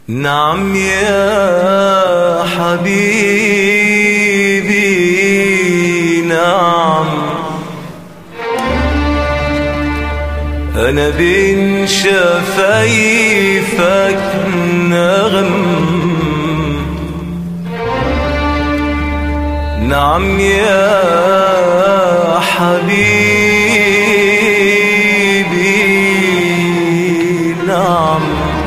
نعم يا حبيبي نعم أنا بين شفايفك نغم نعم يا حبيبي نعم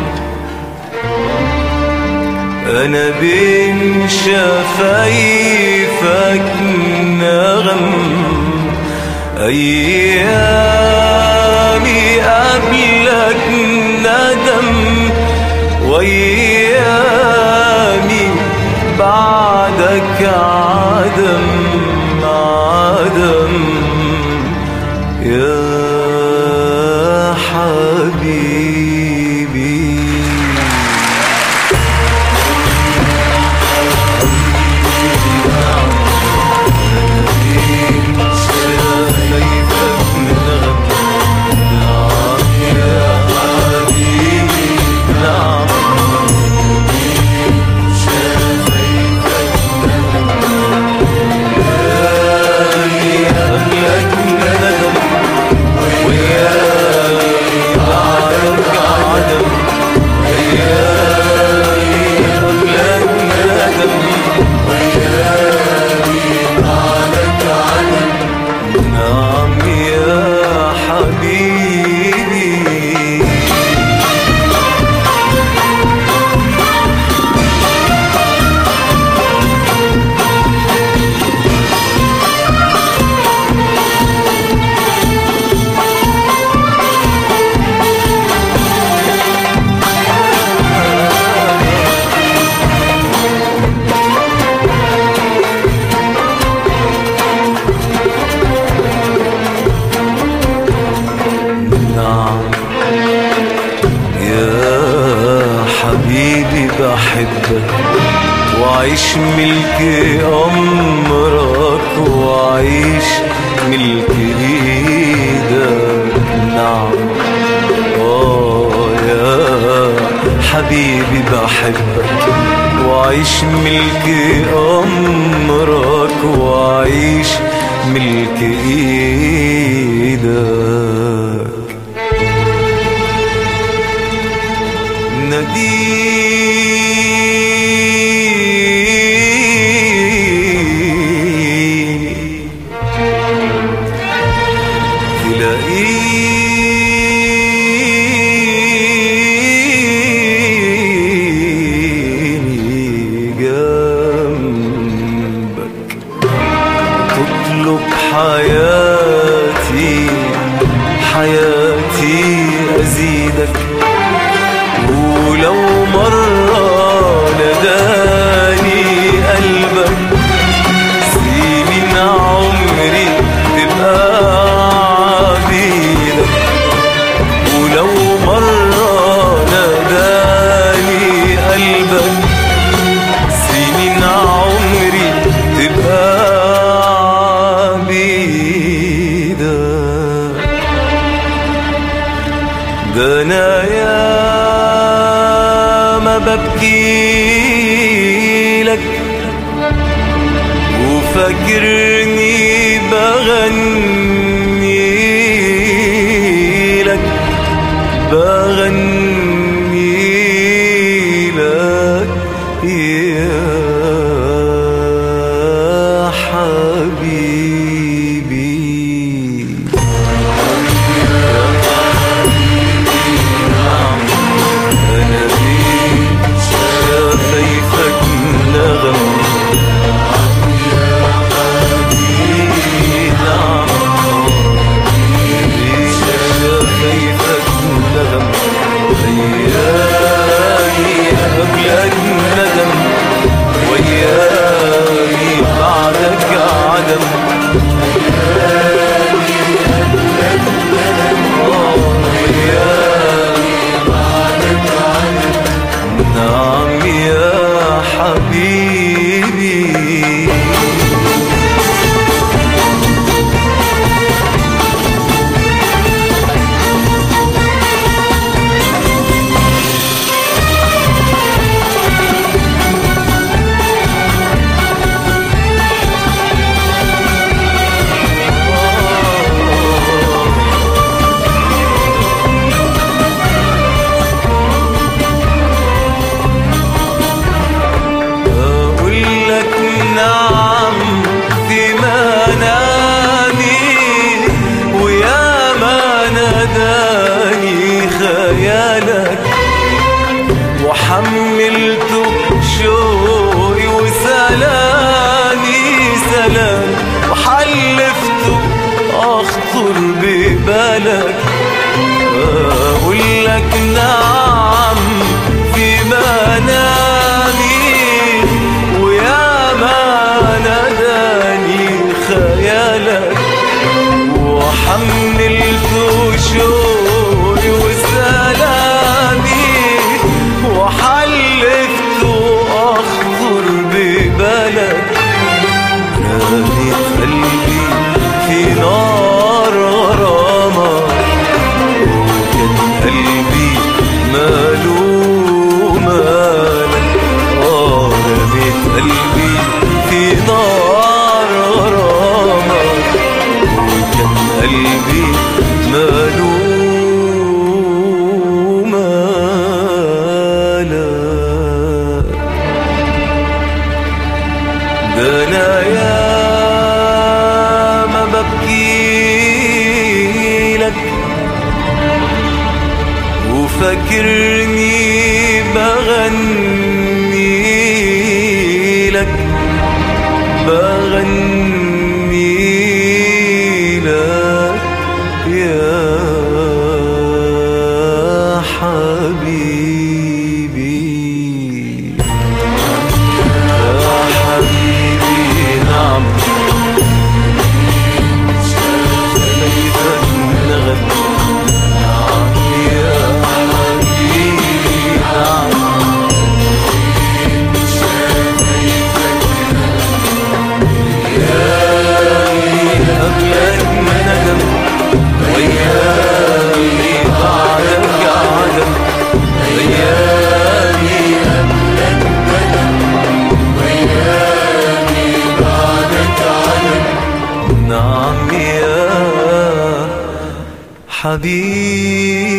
أنا بين شفايفك نغم أيامي قبلك ندم وأيامي بعدك عدم عدم يا حبيبي شفايفك نغم نعم يا حبيبي نعم قبلك ندم وياي بعدك عدم وياي قبلك ندم نعم يا حبيبي نعم يا حبيبي بحبك وعيش ملك أمرك وعيش ملك إيدك نعم آه يا حبيبي بحبك وعيش ملك أمرك وعيش ملك إيدك ناديني تلاقيني جنبك تطلب حياتي حياتي أزيدك ولو مرة ناداني قلبك سنين عمري تبقى عبيدك ولو مرة ناداني قلبك سنين عمري تبقى عبيدك ده انا يا ما ببكي لك وفاكرني بغني لك بغني لك يا حبيبي أنا بين شفايفك نغم نعم بين شفايفك نغم خيالك وحملته شوقي وسلامي سلام وحلفته اخطر ببالك اقول لك نعم في منامي ويا ما ناداني خيالك وحملت شوقي وسلامي وحلفت اخطر ببالك رميت قلبي في نار غرامك وكان قلبي ماله مالك اه رميت قلبي في نار غرامك وكان قلبي ماله مالك ده انا يا ما ببكي لك وفاكرني بغني لك بغني لك يا حبيبي يا حبيبي نعم شايفك نغم نعم يا حبيبي نعم قبلك ندم وياي بعدك عدم ليالي قبلك ندم وياي بعدك عدم نعم يا حبيبي